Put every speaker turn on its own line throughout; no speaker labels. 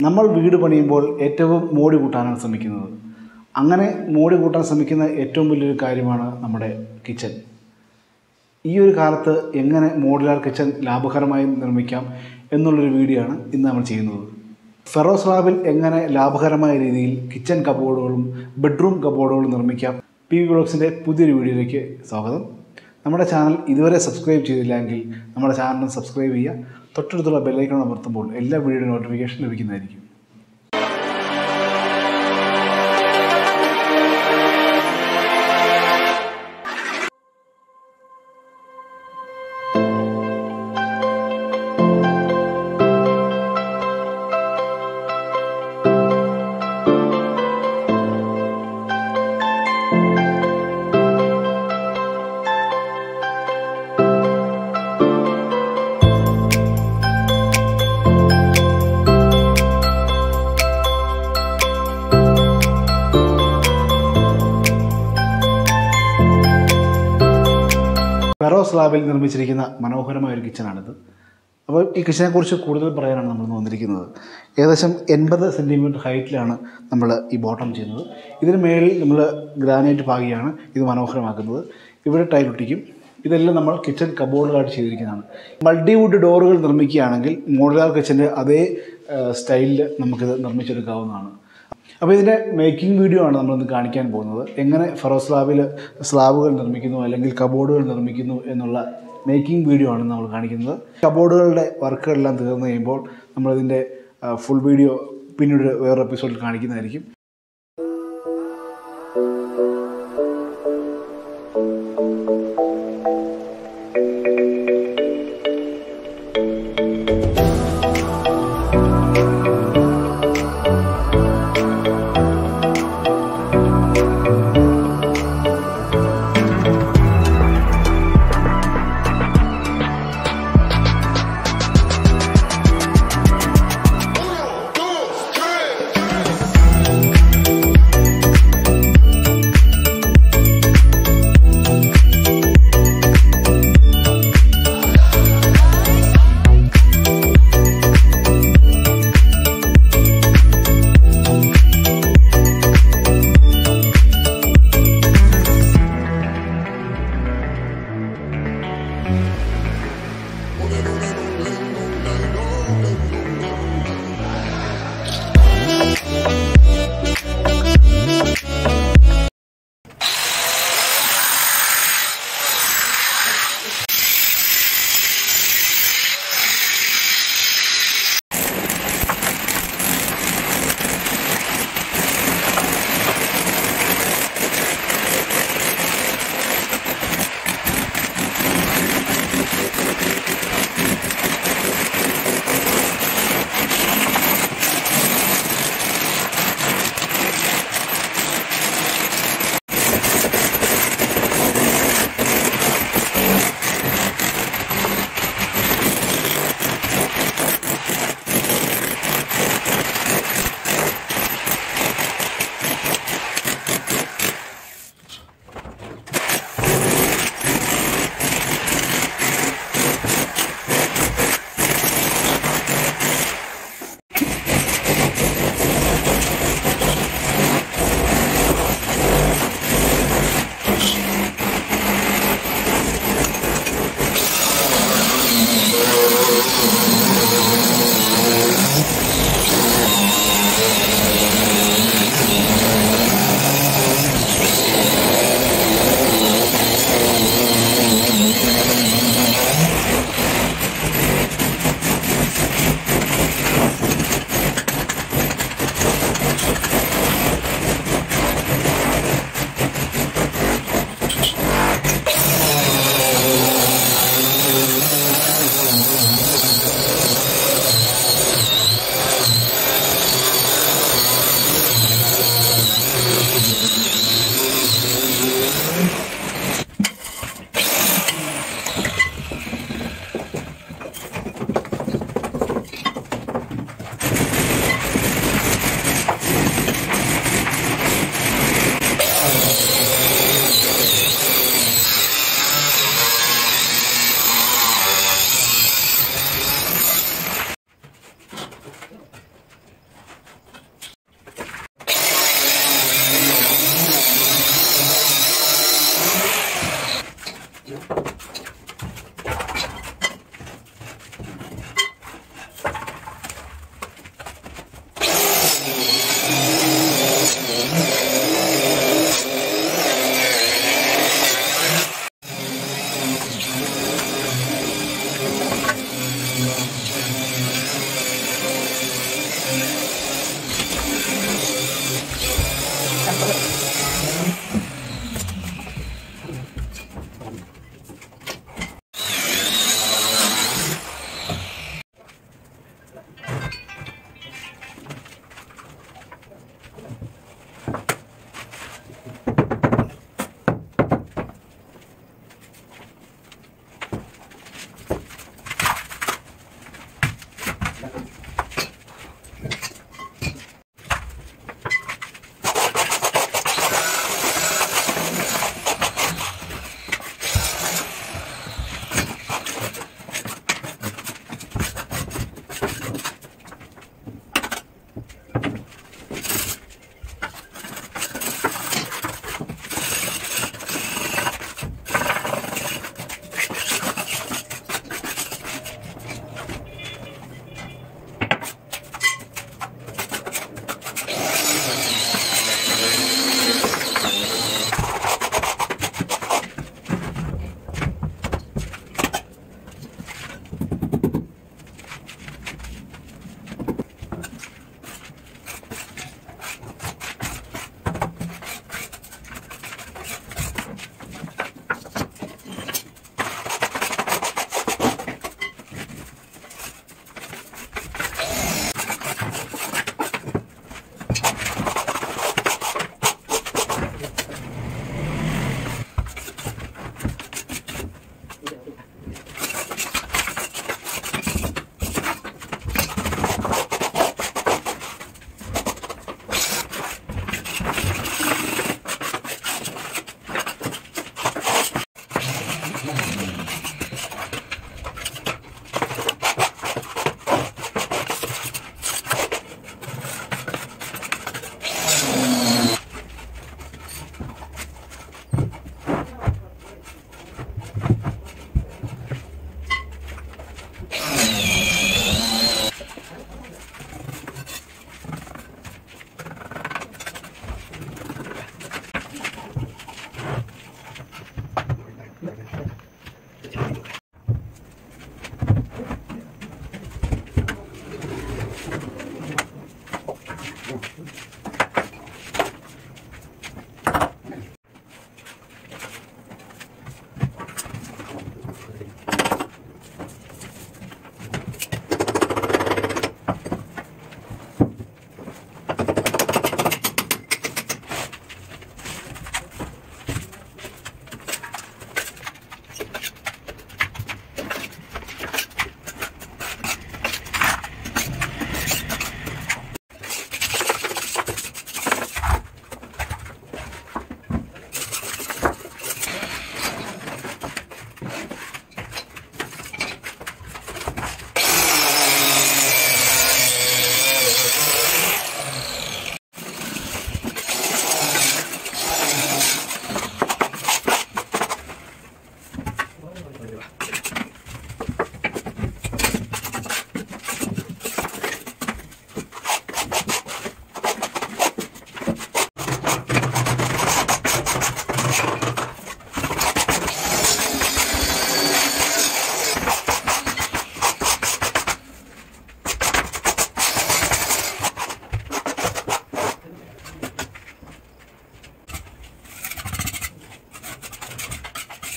നമ്മൾ വീട് പണിയുമ്പോൾ ഏറ്റവും മോടി കൂട്ടാനാണ് ശ്രമിക്കുന്നത് അങ്ങനെ മോടി കൂട്ടാൻ ശ്രമിക്കുന്ന ഏറ്റവും വലിയൊരു കാര്യമാണ് നമ്മുടെ കിച്ചൺ ഈ ഒരു കാലത്ത് എങ്ങനെ മോഡുലാർ കിച്ചൺ ലാഭകരമായി നിർമ്മിക്കാം എന്നുള്ളൊരു വീഡിയോ ആണ് ഇന്ന് നമ്മൾ ചെയ്യുന്നത് ഫെറോ സ്ലാബിൽ എങ്ങനെ ലാഭകരമായ രീതിയിൽ കിച്ചൺ കബോർഡുകളും ബെഡ്റൂം കബോർഡുകളും നിർമ്മിക്കാം പി വി ബ്ലോഗ്സിൻ്റെ പുതിയൊരു വീഡിയോയിലേക്ക് സ്വാഗതം നമ്മുടെ ചാനൽ ഇതുവരെ സബ്സ്ക്രൈബ് ചെയ്തില്ലെങ്കിൽ നമ്മുടെ ചാനൽ സബ്സ്ക്രൈബ് ചെയ്യുക തൊട്ടടുത്തുള്ള ബെല്ലൈക്കൺ അമർത്തുമ്പോൾ എല്ലാ വീഡിയോ നോട്ടിഫിക്കേഷൻ ലഭിക്കുന്നതായിരിക്കും ഫെറോ സ്ലാബിൽ നിർമ്മിച്ചിരിക്കുന്ന മനോഹരമായ ഒരു കിച്ചണാണിത് അപ്പോൾ ഈ കിച്ചനെക്കുറിച്ച് കൂടുതൽ പറയാനാണ് നമ്മൾ ഇന്ന് വന്നിരിക്കുന്നത് ഏകദേശം എൺപത് സെൻറ്റിമീറ്റർ ഹൈറ്റിലാണ് നമ്മൾ ഈ ബോട്ടം ചെയ്യുന്നത് ഇതിന് മേളിൽ നമ്മൾ ഗ്രാനൈറ്റ് പാകിയാണ് ഇത് മനോഹരമാക്കുന്നത് ഇവിടെ ടൈലൊട്ടിക്കും ഇതെല്ലാം നമ്മൾ കിച്ചൺ കബോർഡുകളായിട്ട് ചെയ്തിരിക്കുന്നതാണ് മൾട്ടിവുഡ് ഡോറുകൾ നിർമ്മിക്കുകയാണെങ്കിൽ മോഡുലാർ കിച്ചൻ്റെ അതേ സ്റ്റൈലിൽ നമുക്കിത് നിർമ്മിച്ചെടുക്കാവുന്നതാണ് അപ്പോൾ ഇതിൻ്റെ മേക്കിംഗ് വീഡിയോ ആണ് നമ്മളിന്ന് കാണിക്കാൻ പോകുന്നത് എങ്ങനെ ഫെറോ സ്ലാബിൽ സ്ലാബുകൾ നിർമ്മിക്കുന്നു അല്ലെങ്കിൽ കബോർഡുകൾ നിർമ്മിക്കുന്നു എന്നുള്ള മേക്കിംഗ് വീഡിയോ ആണ് നമ്മൾ കാണിക്കുന്നത് കബോർഡുകളുടെ വർക്കുകളെല്ലാം തീർന്നു കഴിയുമ്പോൾ നമ്മളിതിൻ്റെ ഫുൾ വീഡിയോ പിന്നീട് വേറൊരു എപ്പിസോഡിൽ കാണിക്കുന്നതായിരിക്കും
Uno, dos, tres.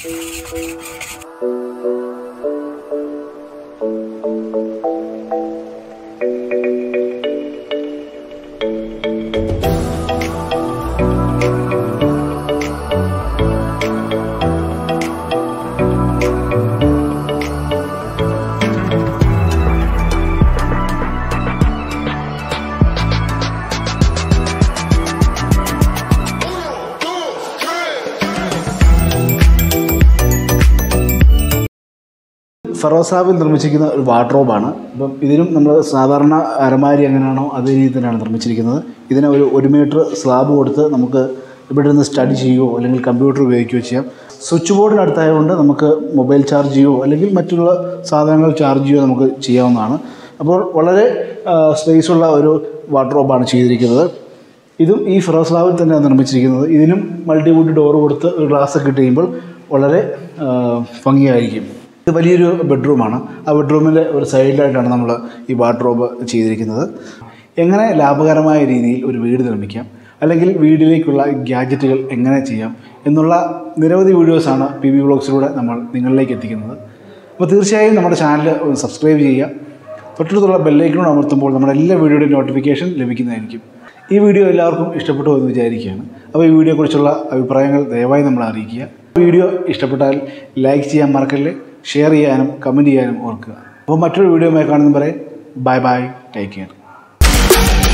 ഫറോസാബിൽ നിർമ്മിച്ചിരിക്കുന്ന ഒരു വാർഡ്രോബാണ് അപ്പം ഇതിനും നമ്മൾ സാധാരണ അരമാരി എങ്ങനെയാണോ അതേ രീതിയിൽ തന്നെയാണ് നിർമ്മിച്ചിരിക്കുന്നത് ഇതിന് ഒരു ഒരു മീറ്റർ സ്ലാബ് കൊടുത്ത് നമുക്ക് ഇവിടെ നിന്ന് സ്റ്റഡി ചെയ്യുകയോ അല്ലെങ്കിൽ കമ്പ്യൂട്ടർ ഉപയോഗിക്കുകയോ ചെയ്യാം സ്വിച്ച് ബോർഡിനടുത്തായതുകൊണ്ട് നമുക്ക് മൊബൈൽ ചാർജ് ചെയ്യുകയോ അല്ലെങ്കിൽ മറ്റുള്ള സാധനങ്ങൾ ചാർജ് ചെയ്യുകയോ നമുക്ക് ചെയ്യാവുന്നതാണ് അപ്പോൾ വളരെ സ്പേസുള്ള ഒരു വാർഡ്രോബാണ് ചെയ്തിരിക്കുന്നത് ഇതും ഈ ഫിറോസ് ലാബിൽ തന്നെയാണ് നിർമ്മിച്ചിരിക്കുന്നത് ഇതിനും മൾട്ടിവുഡ് ഡോർ കൊടുത്ത് ഒരു ഗ്ലാസ് ഒക്കെ ഇട്ട് കഴിയുമ്പോൾ വളരെ ആ, ഭംഗിയായിരിക്കും ഇത് വലിയൊരു ബെഡ്റൂമാണ് ആ ബെഡ്റൂമിൻ്റെ ഒരു സൈഡിലായിട്ടാണ് നമ്മൾ ഈ വാർഡ്രോബ് ചെയ്തിരിക്കുന്നത് എങ്ങനെ ലാഭകരമായ രീതിയിൽ ഒരു വീട് നിർമ്മിക്കാം അല്ലെങ്കിൽ വീടിലേക്കുള്ള ഗ്യാജറ്റുകൾ എങ്ങനെ ചെയ്യാം എന്നുള്ള നിരവധി വീഡിയോസാണ് പി വി വ്ളോഗ്സിലൂടെ നമ്മൾ നിങ്ങളിലേക്ക് എത്തിക്കുന്നത് അപ്പോൾ തീർച്ചയായും നമ്മുടെ ചാനൽ ഒന്ന് സബ്സ്ക്രൈബ് ചെയ്യുക തൊട്ടടുത്തുള്ള ബെല്ലൈക്കണോട് അമർത്തുമ്പോൾ നമ്മുടെ എല്ലാ വീഡിയോയുടെയും നോട്ടിഫിക്കേഷൻ ലഭിക്കുന്നതായിരിക്കും ഈ വീഡിയോ എല്ലാവർക്കും ഇഷ്ടപ്പെട്ടു എന്ന് വിചാരിക്കുകയാണ് അപ്പോൾ ഈ വീഡിയോയെക്കുറിച്ചുള്ള അഭിപ്രായങ്ങൾ ദയവായി നമ്മളെ അറിയിക്കുക വീഡിയോ ഇഷ്ടപ്പെട്ടാൽ ലൈക്ക് ചെയ്യാൻ മറക്കല്ലേ ഷെയർ ചെയ്യാനും കമൻറ്റ് ചെയ്യാനും ഓർക്കുക അപ്പോൾ മറ്റൊരു വീഡിയോയുമായി കാണുന്നവരെ ബൈ ബൈ ടേക്ക് കെയർ